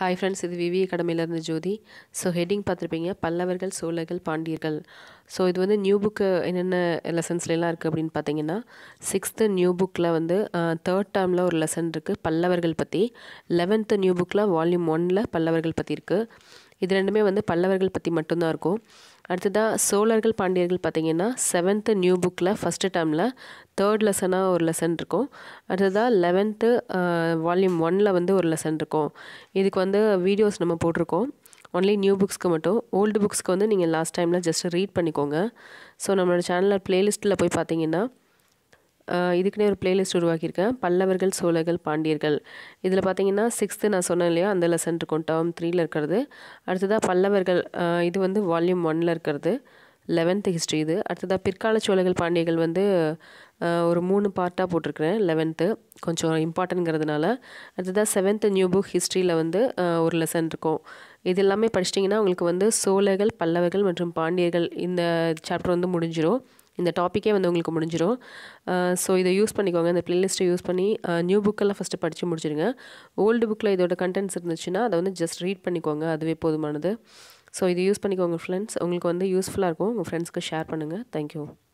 hi friends இது விவி அகாடமியிலேருந்து ஜோதி so heading பார்த்துருப்பீங்க பல்லவர்கள் சோழர்கள் பாண்டியர்கள் ஸோ இது வந்து நியூ புக்கு என்னென்ன லெசன்ஸ்லாம் இருக்குது அப்படின்னு பார்த்தீங்கன்னா சிக்ஸ்த்து நியூ புக்கில் வந்து தேர்ட் டேர்மில் ஒரு லெசன் இருக்குது பல்லவர்கள் பற்றி லெவன்த்து நியூ புக்கில் வால்யூம் ஒனில் பல்லவர்கள் பற்றி இருக்குது இது ரெண்டுமே வந்து பல்லவர்கள் பற்றி மட்டும்தான் இருக்கும் அடுத்ததாக சோழர்கள் பாண்டியர்கள் பார்த்தீங்கன்னா செவன்த்து நியூ புக்கில் ஃபஸ்ட்டு டேர்மில் தேர்ட் லெசனாக ஒரு லெசன் இருக்கும் அடுத்ததாக லெவன்த்து வால்யூம் ஒனில் வந்து ஒரு லெசன் இருக்கும் இதுக்கு வந்து வீடியோஸ் நம்ம போட்டிருக்கோம் ஒன்லி நியூ புக்ஸ்க்கு மட்டும் ஓல்டு புக்ஸ்க்கு வந்து நீங்கள் லாஸ்ட் டைமில் ஜஸ்ட் ரீட் பண்ணிக்கோங்க ஸோ நம்மளோட சேனலில் ப்ளேலிஸ்ட்டில் போய் பார்த்தீங்கன்னா இதுக்குன்னே ஒரு பிளேலிஸ்ட் உருவாக்கியிருக்கேன் பல்லவர்கள் சோழர்கள் பாண்டியர்கள் இதில் பார்த்தீங்கன்னா சிக்ஸ்த்து நான் சொன்னேன் இல்லையா அந்த லெசன் இருக்கும் டேர்ம் த்ரீல இருக்கிறது அடுத்ததாக பல்லவர்கள் இது வந்து வால்யூம் ஒனில் இருக்கிறது லெவன்த்து ஹிஸ்ட்ரி இது அடுத்ததாக பிற்கால சோழர்கள் பாண்டியர்கள் வந்து ஒரு மூணு பார்ட்டாக போட்டிருக்கிறேன் லெவன்த்து கொஞ்சம் இம்பார்ட்டன்ங்கிறதுனால அடுத்ததாக செவன்த்து நியூ புக் ஹிஸ்ட்ரியில் வந்து ஒரு லெசன் இருக்கும் இது எல்லாமே படிச்சிட்டிங்கன்னா உங்களுக்கு வந்து சோழர்கள் பல்லவர்கள் மற்றும் பாண்டியர்கள் இந்த சாப்டர் வந்து முடிஞ்சிடும் இந்த டாப்பிக்கே வந்து உங்களுக்கு முடிஞ்சிடும் ஸோ இதை யூஸ் பண்ணிக்கோங்க இந்த ப்ளேலிஸ்ட்டை யூஸ் பண்ணி நியூ புக்கெல்லாம் ஃபஸ்ட்டு படித்து முடிச்சிடுங்க ஓல்டு புக்கில் இதோட கண்டென்ட்ஸ் இருந்துச்சுன்னா அதை வந்து ஜஸ்ட் ரீட் பண்ணிக்கோங்க அதுவே போதுமானது ஸோ இது யூஸ் பண்ணிக்கோங்க ஃப்ரெண்ட்ஸ் உங்களுக்கு வந்து யூஸ்ஃபுல்லாக இருக்கும் உங்கள் ஃப்ரெண்ட்ஸ்க்கு ஷேர் பண்ணுங்கள் தேங்க்யூ